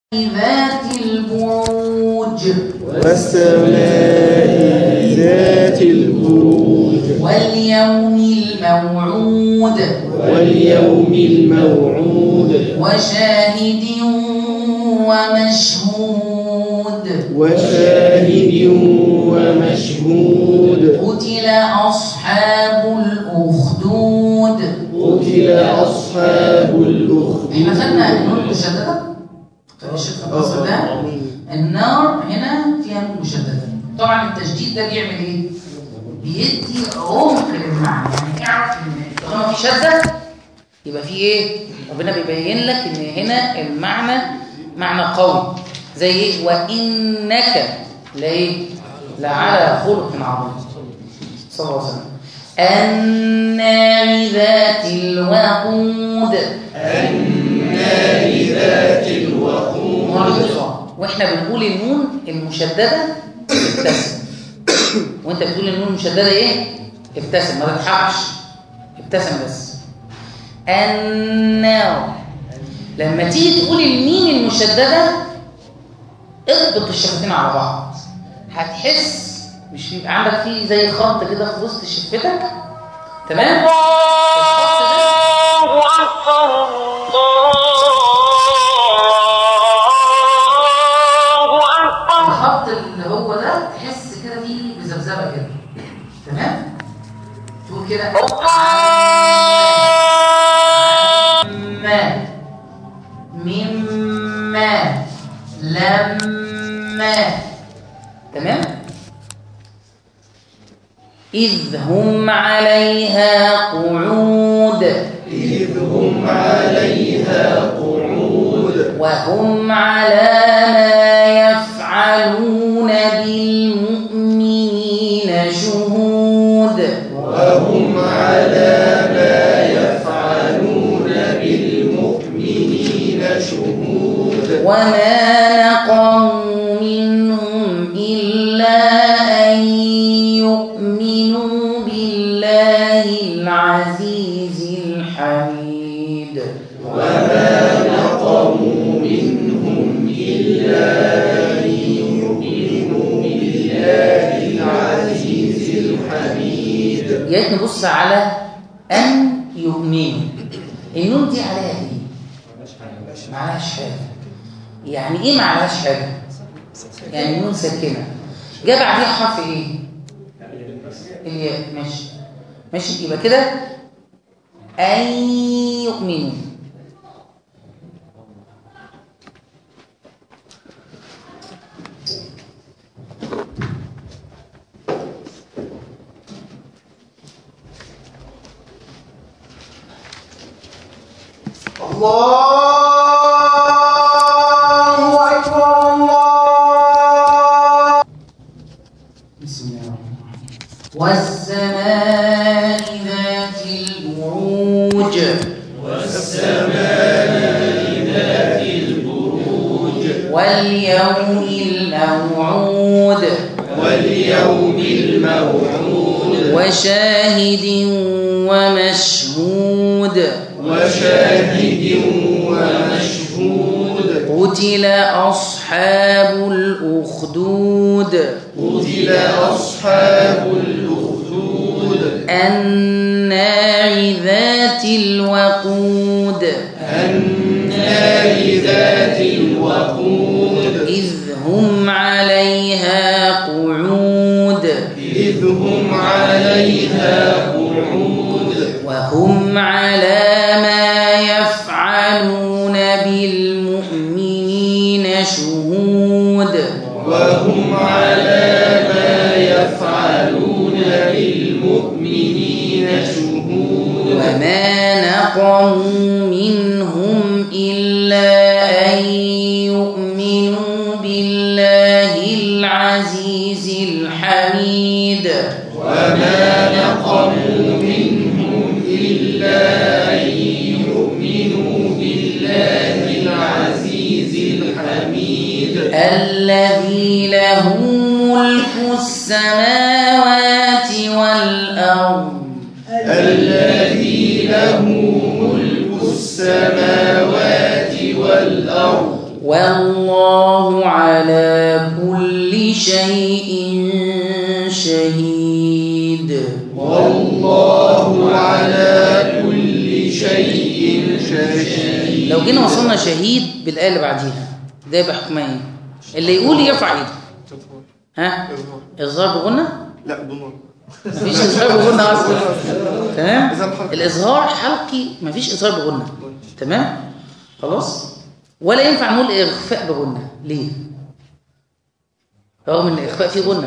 ذات البروج والسماء ذات البروج واليوم الموعود واليوم الموعود وشاهد ومشهود وشاهد ومشهود قتل أصحاب الأخدود قتل أصحاب الأخدود احنا خدنا النون مشددة طيب الشيخ النصر ده النار هنا فيها نون مشددة طبعا التشديد ده بيعمل ايه؟ بيدي عمق للمعنى يعني اعرف ان طالما في شدة يبقى في ايه؟ ربنا بيبين لك ان هنا المعنى معنى قوي زي ايه؟ وانك لايه؟ لعلى خلق عظيم صلى الله عليه وسلم النار ذات الوقود النار ذات الوقود مرضى واحنا بنقول النون المشدده ابتسم وانت بتقول النون المشدده ايه ابتسم ما تضحكش ابتسم بس النار لما تيجي تقول الميم المشدده اضبط الشفتين على بعض هتحس مش بيبقى عندك فيه زي خط كده في وسط شفتك تمام الخط ده الخط اللي هو ده تحس كده فيه بذبذبه كده تمام تقول كده ما مما لما تمام إذ هم عليها قعود إذ هم عليها قعود وهم على ما يفعلون بالمؤمنين شهود وهم على ما يفعلون بالمؤمنين شهود وما نقموا منهم إلا أن يؤمنوا بالله العزيز الحميد وما نقموا منهم إلا أن يؤمنوا بالله العزيز الحميد يا ريت نبص على أن يؤمنوا النون دي عليها إيه؟ معلهاش حاجة يعني إيه معلهاش حاجة؟ يعني نون ساكنة جاء بعديها حرف إيه؟ الياء ماشي ماشي يبقى كده أن يؤمنوا الله أكبر الله بسم الله الرحمن الرحيم والسماء ذات البروج واليوم الموعود واليوم الموعود وشاهد ومشهود وشاهد ومشهود قتل أصحاب الأخدود قتل أصحاب الأخدود النار ذات الوقود النار ذات الوقود إذ هم عليها قعود إذ هم عليها قعود وهم على ما يفعلون بالمؤمنين شهود وهم على ما يفعلون بالمؤمنين شهود وما نقموا منهم إلا أن يؤمنوا بالله العزيز الحميد وما نقموا منهم إلا أن يؤمنوا بالله العزيز الحميد الذي له ملك السماوات والأرض الذي له ملك السماوات والأرض والله على كل شيء شهيد والله على كل شيء شهيد لو جينا وصلنا شهيد بالآية اللي بعديها ده يبقى حكمها ايه اللي يقول يرفع ايده ها اظهار بغنى لا ضمان مفيش اظهار بغنى اصلا تمام إظهار حلقي. الاظهار حلقي مفيش اظهار بغنى تمام خلاص ولا ينفع نقول اخفاء بغنى ليه رغم ان الاخفاء فيه غنى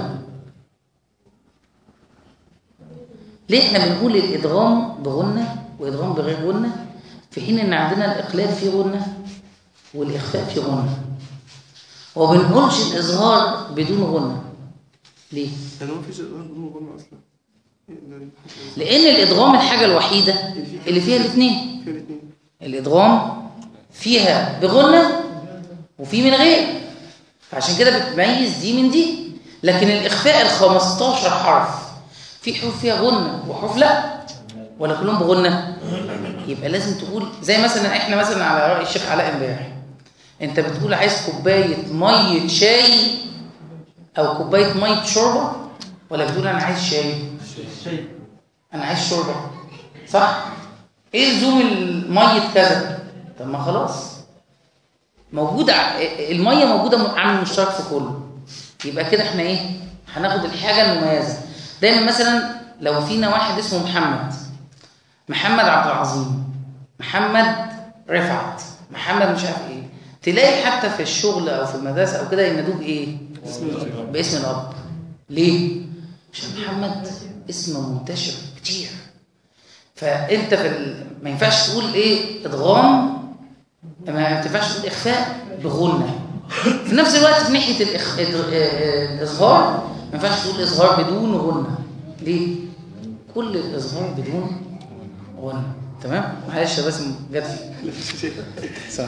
ليه احنا بنقول الادغام بغنى وادغام بغير غنى في حين ان عندنا الاقلال فيه غنى والاخفاء فيه غنى وما بنقولش الاظهار بدون غنى ليه يعني ما فيش ضمان غنى اصلا إيه ده؟ لان الادغام الحاجه الوحيده اللي فيها الاثنين في الاثنين الادغام فيها بغنى وفي من غير فعشان كده بتميز دي من دي لكن الاخفاء ال 15 حرف في حروف فيها غنى وحروف لا ولا كلهم بغنى يبقى لازم تقول زي مثلا احنا مثلا على راي الشيخ علاء امبارح انت بتقول عايز كوبايه ميه شاي او كوبايه ميه شوربه ولا بتقول انا عايز شاي انا عايز شوربه صح ايه لزوم الميه كذا طب ما خلاص موجوده ع- الميه موجوده عامل مشترك في كله يبقى كده احنا ايه هناخد الحاجه المميزه دايما مثلا لو فينا واحد اسمه محمد محمد عبد العظيم محمد رفعت محمد مش عارف ايه تلاقي حتى في الشغل او في المدرسه او كده ينادوه بايه باسم الاب ليه عشان محمد اسم منتشر كتير فانت في ال... ما ينفعش تقول ايه ادغام ما ينفعش تقول اخفاء بغنى في نفس الوقت في ناحيه الإخ... الإ- آه، الاظهار ما ينفعش تقول اظهار بدون غنى ليه كل الاظهار بدون غنى تمام معلش يا باسم جت في صح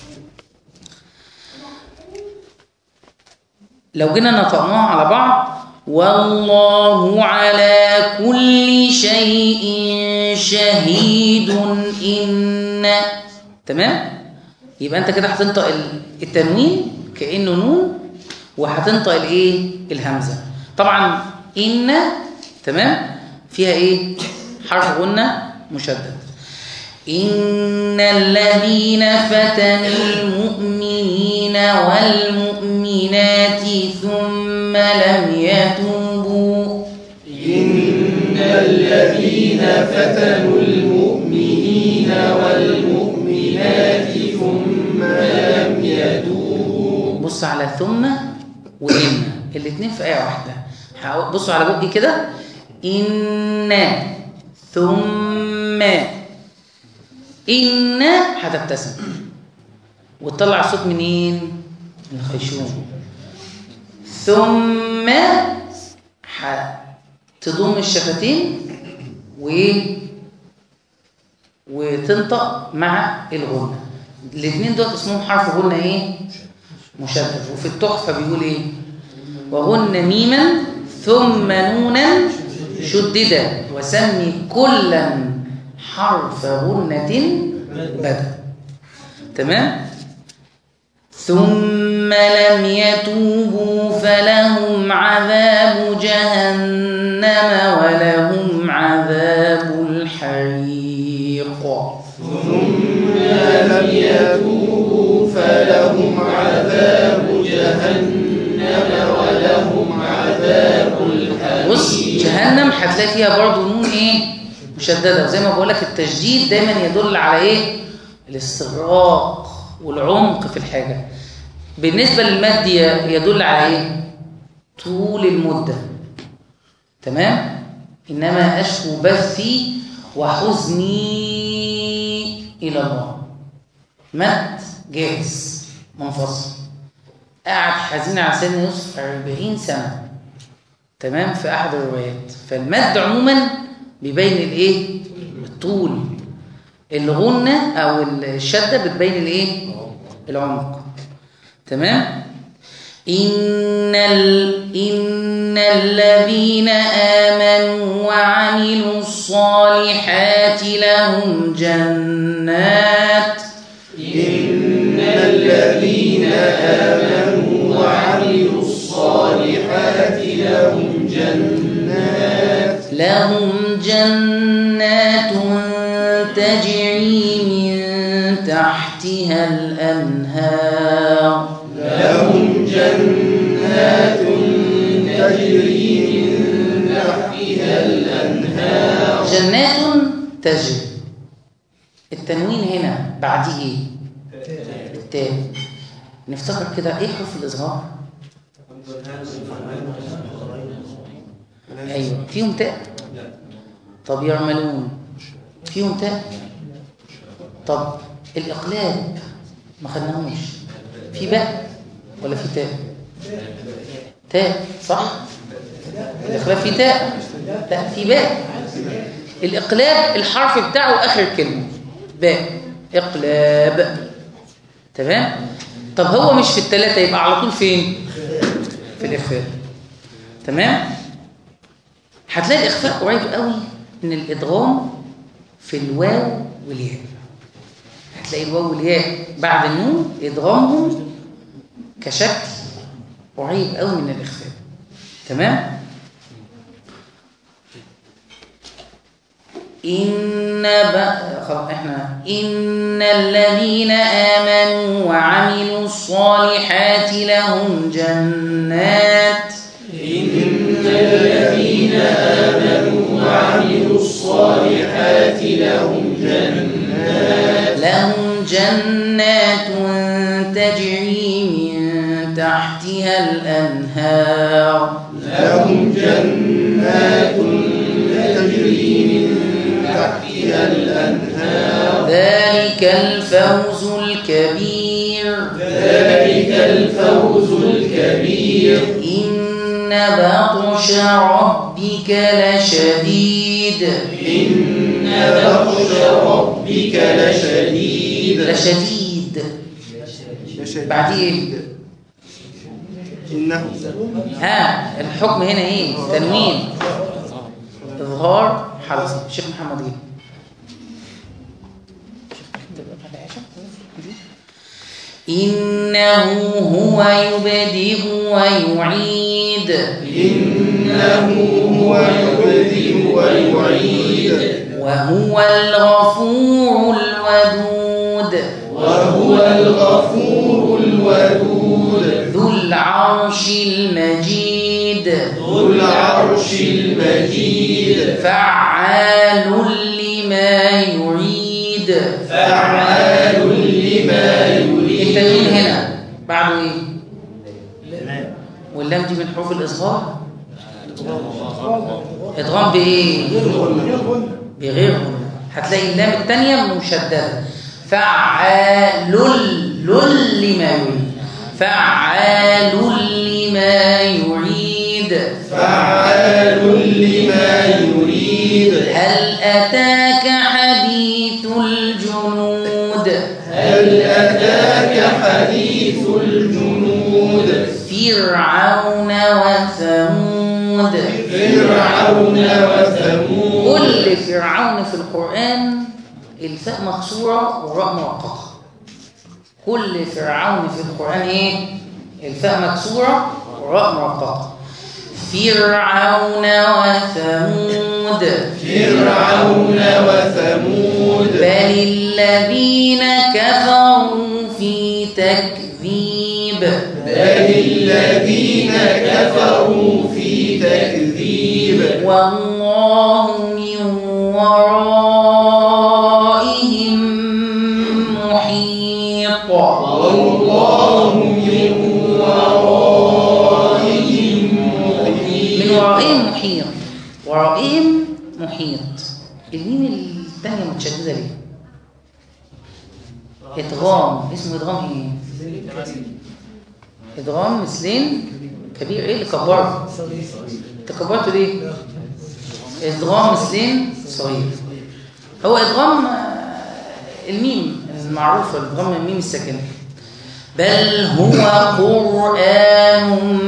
لو جينا نطقناها على بعض والله على كل شيء شهيد إن تمام يبقى انت كده هتنطق ال- التنوين كأنه نون وهتنطق الايه الهمزة طبعا إن تمام فيها ايه حرف غنة مشدد إن الذين فتنوا المؤمنين والمؤمنات ثم لم يتوبوا إن الذين فتنوا المؤمنين والمؤمنات ثم لم يتوبوا بص على ثم وإن الاثنين في آية واحدة هقول- بصوا على بقي كده إن ثم إن هتبتسم وتطلع الصوت منين؟ من الخيشوم ثم هتضم الشفتين و وتنطق مع الغنة الاثنين دول اسمهم حرف غنة ايه؟ مشدد وفي التحفة بيقول ايه؟ وغن ميما ثم نونا شددا وسمي كلا حرف غنة بدا تمام؟ ثم لم يتوبوا فلهم عذاب جهنم ولهم عذاب الحريق لم يتوبوا فلهم عذاب جهنم ولهم عذاب الحريق بص جهنم هتلاقي فيها برضو نون ايه مشدده وزي ما بقول لك التشديد دايما يدل على ايه الاستغراق والعمق في الحاجه بالنسبه للمد ي- يدل على ايه طول المده تمام انما اشكو بثي وحزني الى الله مد جاهز منفصل قاعد حزين على سيدنا يوسف 40 سنه تمام في احد الروايات فالمد عموما بيبين الايه الطول الغنه او الشده بتبين الايه العمق تمام ان ال... ان الذين امنوا وعملوا الصالحات لهم جنات إن الذين آمنوا وعملوا الصالحات لهم جنات لهم جنات تجري من تحتها الأنهار لهم جنات تجري من تحتها الأنهار جنات تجري التنوين هنا بعديه ايه؟ التاء نفتكر كده ايه حروف الإظهار؟ ايوه فيهم تاء طب يعملون فيهم تاء طب الإقلاب ما خدناهوش في باء ولا في تاء تاء صح الإقلاب في تاء لا في باء الإقلاب الحرف بتاعه آخر كلمة باء إقلاب تمام طب هو مش في الثلاثة يبقى على طول فين في الإخفاء تمام هتلاقي الإخفاء قريب قوي من الإدغام في الواو والياء هتلاقي الواو والياء بعد النون إدغامهم كشكل قريب قوي من الإخفاء تمام إن بقى خلاص احنا إن الذين آمنوا وعملوا الصالحات لهم جنات إن الذين آمنوا وعملوا الصالحات لهم جنات لهم جنات تجري من تحتها الأنهار لهم جنات تجري من تحتها الأنهار ذلك الفوز الكبير ذلك الفوز الكبير إن بطش ربك لشديد إن بطش ربك لشديد لشديد بعدين إنه ها الحكم هنا ايه تنوين اظهار حرف الشيخ محمد ايه إنه هو يبدئ ويعيد إنه هو يبدئ ويعيد وهو الغفور الودود وهو الغفور الودود ذو العرش المجيد ذو العرش المجيد فعال لما يريد فعال لما التنوين يريد هنا بعده ايه واللام دي من حروف الاصغار ادغام بايه بغير غنة هتلاقي اللام الثانيه مشدده فعال لما يريد فعال لما يريد فعال لما يريد هل اتاك حديث الجنود هل أتاك حديث الجنود فرعون وثمود فرعون وثمود كل فرعون في القرآن الفاء مكسورة والراء موقفة كل فرعون في القرآن ايه الفاء مكسورة والراء موقفة فرعون وثمود فرعون وثمود بل الذين كفروا في تكذيب بل الذين كفروا في تكذيب والله من ورائهم محيط والله من ورائهم محيط من ورائهم محيط ورائهم محيط الميم الثانية متشددة ليه؟ إدغام اسمه إدغام إيه؟ إدغام مثلين كبير إيه اللي كبره؟ أنت كبرته ليه؟ إدغام مثلين صغير هو إدغام آه، الميم المعروفة إدغام الميم الساكنة بل هو قرآن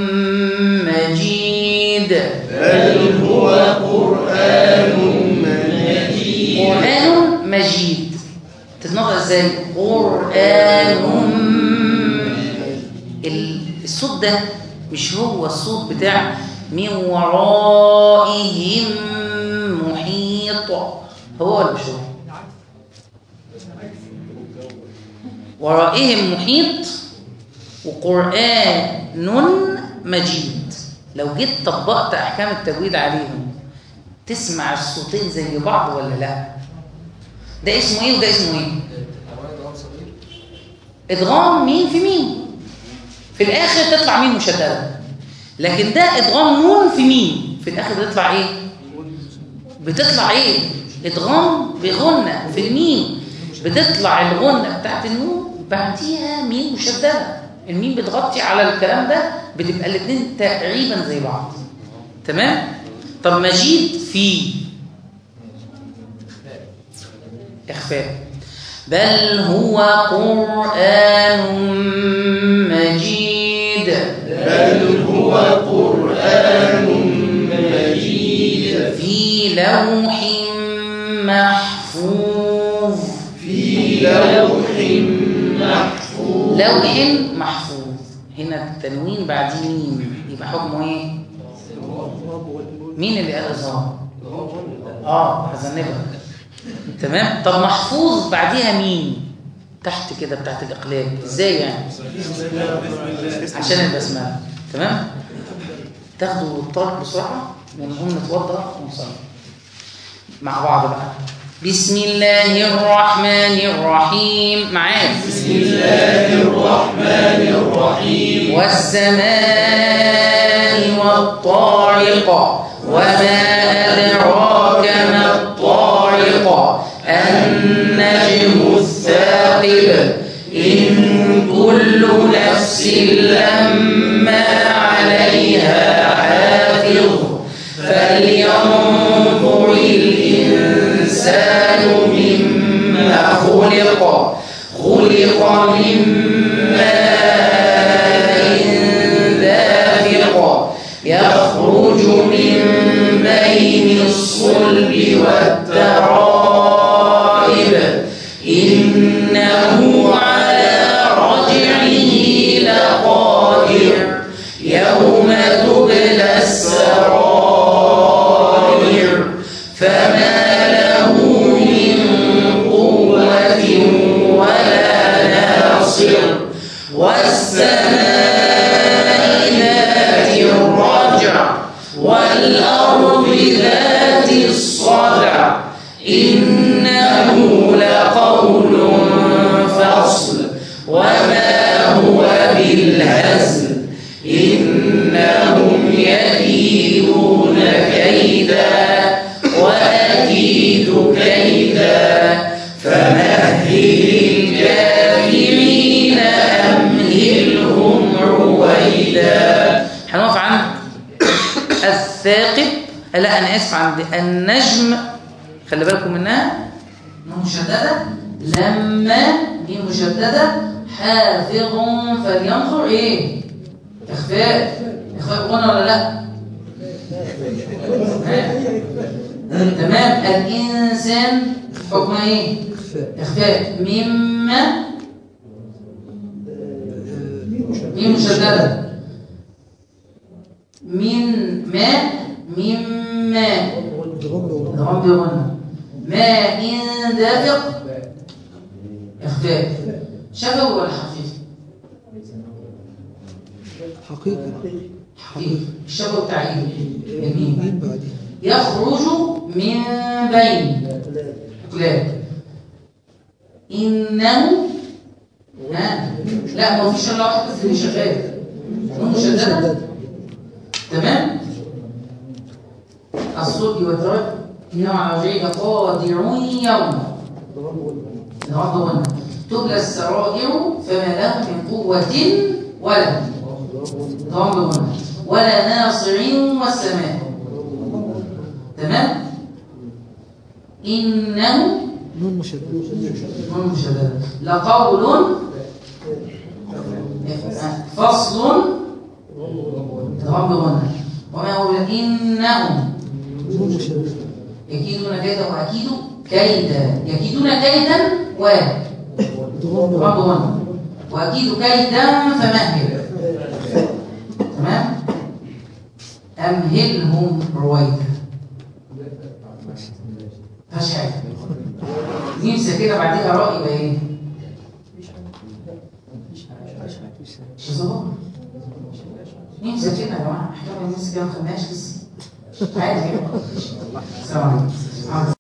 مجيد بل هو قرآن مجيد قرآن مجيد تتنطق ازاي قرآن ال- الصوت ده مش هو الصوت بتاع من ورائهم محيط هو ولا مش هو ورائهم محيط وقرآن مجيد لو جيت طبقت أحكام التجويد عليهم تسمع الصوتين زي بعض ولا لا ده اسمه ايه وده اسمه ايه ادغام مين في مين في الاخر تطلع مين مشدده لكن ده ادغام نون في مين في الاخر بتطلع ايه بتطلع ايه ادغام بغنه في الميم بتطلع الغنه بتاعت النون بعديها ميم مشدده الميم بتغطي على الكلام ده بتبقى الاثنين تقريبا زي بعض تمام طب مجيد في اخفاء بل هو قران مجيد بل هو قرآن مجيد في لوح محفوظ في لوح محفوظ لوح محفوظ هنا التنوين بعديه ميم يبقى حكمه ايه مين اللي قال اظهار اه هذنبك تمام طب محفوظ بعديها مين تحت كده بتاعت الاقلاب ازاي يعني عشان البسمله تمام تاخدوا الطالب بسرعه ونقوم نتوضا ونصلي مع بعض بقى بسم الله الرحمن الرحيم معاك بسم الله الرحمن الرحيم والسماء والطارق وما أدراك ما الطارق النجم الثاقب إن كل نفس لما عليها حافظ فلينظر الإنسان مما خلق خلق من ماء دافق يخرج من بين الصلب والترائب إنه على رجعه لقادر يوم تبلى السرائر فما له من قوة ولا ناصر والسماء ذات الرجع والأرض ذات الصدع إنه لقول فصل وما هو بالهزل إنهم يكيدون كيدا وأكيد كيدا فمهل الكافرين أمهلهم رويدا هنقف عند الثاقب لا أنا آسف عند النجم خلي بالكم منها نون مشددة لما دي مشددة حافظ فلينظر ايه اخفاء اخفاء غنى ولا لا ها؟ تمام الانسان حكمه ايه اخفاء مما مين مشددة من ماء مما ضرب بغنى ماء دافق اخفاء شفوي ولا حقيقي حقيقي حقيقي الشفوي بتاع ايه الميم مين بعدين يخرج من بين أقلام إنه ها لا ما فيش إلا واحد بس اللي شغال نون مشددة تمام الصلب والترك إنه على وجهه قادر يوم نعض تبلى السرائر فما له من قوة ولا ضم ولا ناصر والسماء تمام إنه نون مشدد نون مشددة لقول فصل تمام بغنى وما هو إنهم نون مشدد يكيدون كيدا وأكيد كيدا يكيدون كيدا و ضم تمام بغنى وأكيد كيدا فمهل أمهلهم رويدا مفيهاش حاجة نمسك كده بعديها راء يبقى ايه؟ مش ظبط نمسك كده يا جماعة احنا بنمسك كده ما خدناش لسه عادي يعني السلام عليكم